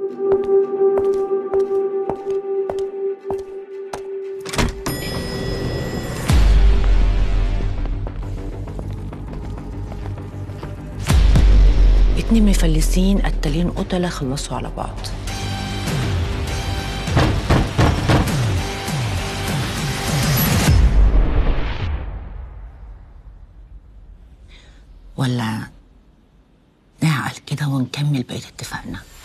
اتنين مفلسين قتالين قتلة خلصوا على بعض ولا نعقل كده ونكمل بقية اتفاقنا